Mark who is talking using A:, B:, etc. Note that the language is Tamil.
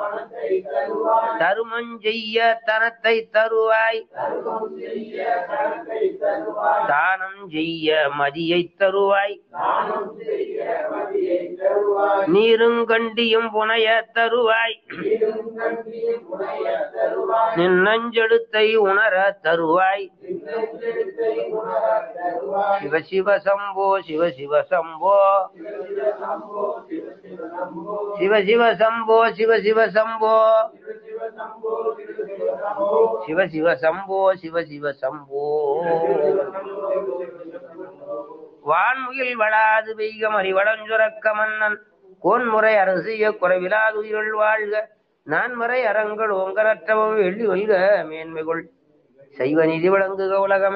A: தருமம் செய்ய தனத்தை தருவாய் தானம் செய்ய மதியை தருவாய் நீருங்கண்டியும் புனைய தருவாய் நின்னஞ்செடுத்தை உணர தருவாய் சிவ சிவ சம்போ சிவ சிவ சம்போ சிவ சிவ சம்போ சிவ சிவ சம்போ சிவ சிவ சம்போ சிவ சிவ சம்போ வான்முகில் வளாது பெய்க மறிவளஞ்சுரக்க மன்னன் கோன்முறை அரசிய குறைவிலாது உயிர்கள் வாழ்க நான்மறை அறங்கள் ஓங்கரற்றவும் வெள்ளி ஒல்க மேன்மைகள் செய்வ நிதி வழங்குக உலகம்